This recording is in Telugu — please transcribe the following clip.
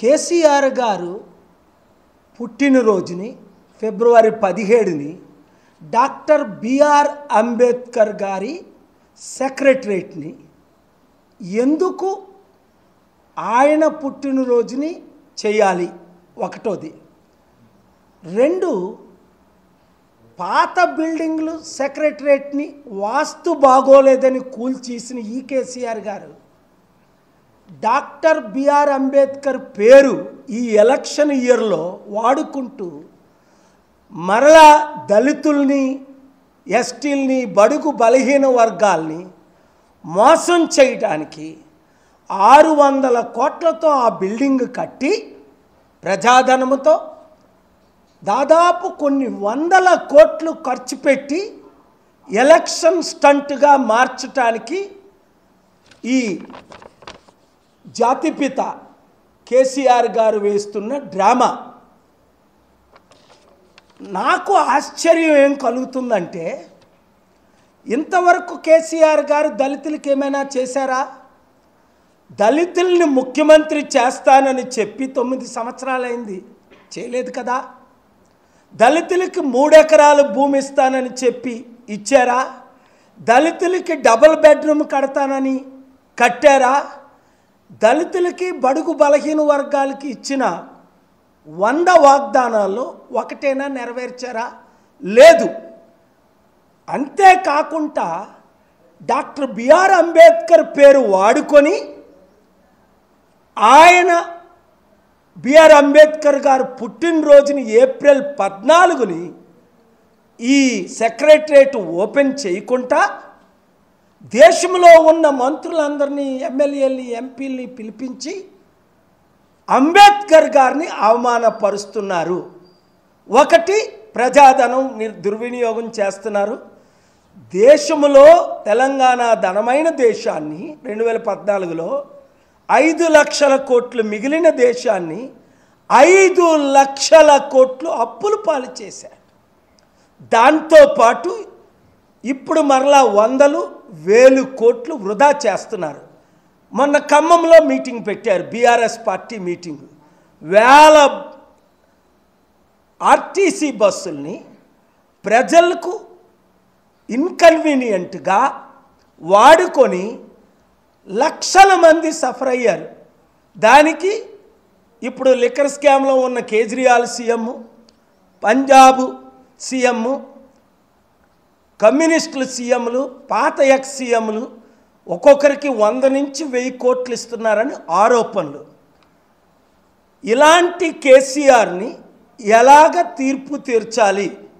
కేసీఆర్ గారు పుట్టినరోజుని ఫిబ్రవరి పదిహేడుని డాక్టర్ బిఆర్ అంబేద్కర్ గారి సెక్రటరేట్ని ఎందుకు ఆయన పుట్టినరోజుని చేయాలి ఒకటోది రెండు పాత బిల్డింగ్లు సెక్రటరేట్ని వాస్తు బాగోలేదని కూల్చేసిన ఈ కేసీఆర్ గారు డాక్టర్ బిఆర్ అంబేద్కర్ పేరు ఈ ఎలక్షన్ ఇయర్లో వాడుకుంటూ మరలా దళితుల్ని ఎస్టీల్ని బడుగు బలహీన వర్గాల్ని మోసం చేయడానికి ఆరు వందల కోట్లతో ఆ బిల్డింగ్ కట్టి ప్రజాధనముతో దాదాపు కొన్ని వందల కోట్లు ఖర్చు పెట్టి ఎలక్షన్ స్టంట్గా మార్చటానికి ఈ జాతిపిత కేసీఆర్ గారు వేస్తున్న డ్రామా నాకు ఆశ్చర్యం ఏం కలుగుతుందంటే ఇంతవరకు కేసీఆర్ గారు దళితులకి ఏమైనా చేశారా దళితుల్ని ముఖ్యమంత్రి చేస్తానని చెప్పి తొమ్మిది సంవత్సరాలైంది చేయలేదు కదా దళితులకి మూడెకరాలు భూమి ఇస్తానని చెప్పి ఇచ్చారా దళితులకి డబుల్ బెడ్రూమ్ కడతానని కట్టారా దళితులకి బడుగు బలహీన వర్గాలకి ఇచ్చిన వంద వాగ్దానాల్లో ఒకటైనా నెరవేర్చారా లేదు అంతేకాకుండా డాక్టర్ బిఆర్ అంబేద్కర్ పేరు వాడుకొని ఆయన బిఆర్ అంబేద్కర్ గారు పుట్టినరోజుని ఏప్రిల్ పద్నాలుగుని ఈ సెక్రటరేట్ ఓపెన్ చేయకుండా దేశంలో ఉన్న మంత్రులందరినీ ఎమ్మెల్యేలని ఎంపీలని పిలిపించి అంబేద్కర్ గారిని అవమానపరుస్తున్నారు ఒకటి ప్రజాధనం నిర్- దుర్వినియోగం చేస్తున్నారు దేశంలో తెలంగాణ ధనమైన దేశాన్ని రెండు వేల పద్నాలుగులో ఐదు లక్షల కోట్లు మిగిలిన దేశాన్ని ఐదు లక్షల కోట్లు అప్పులు పాలు చేశారు దాంతోపాటు ఇప్పుడు మరలా వందలు వేలు కోట్లు వృధా చేస్తున్నారు మొన్న ఖమ్మంలో మీటింగ్ పెట్టారు బీఆర్ఎస్ పార్టీ మీటింగ్ వేల ఆర్టీసీ బస్సుల్ని ప్రజలకు ఇన్కన్వీనియంట్గా వాడుకొని లక్షల మంది సఫర్ అయ్యారు దానికి ఇప్పుడు లిక్కర్ స్కామ్లో ఉన్న కేజ్రీవాల్ సీఎం పంజాబ్ సీఎం కమ్యూనిస్టుల సీఎంలు పాత ఎక్స్ సీఎంలు ఒక్కొక్కరికి వంద నుంచి వెయ్యి కోట్లు ఇస్తున్నారని ఆరోపణలు ఇలాంటి కేసీఆర్ని ఎలాగ తీర్పు తీర్చాలి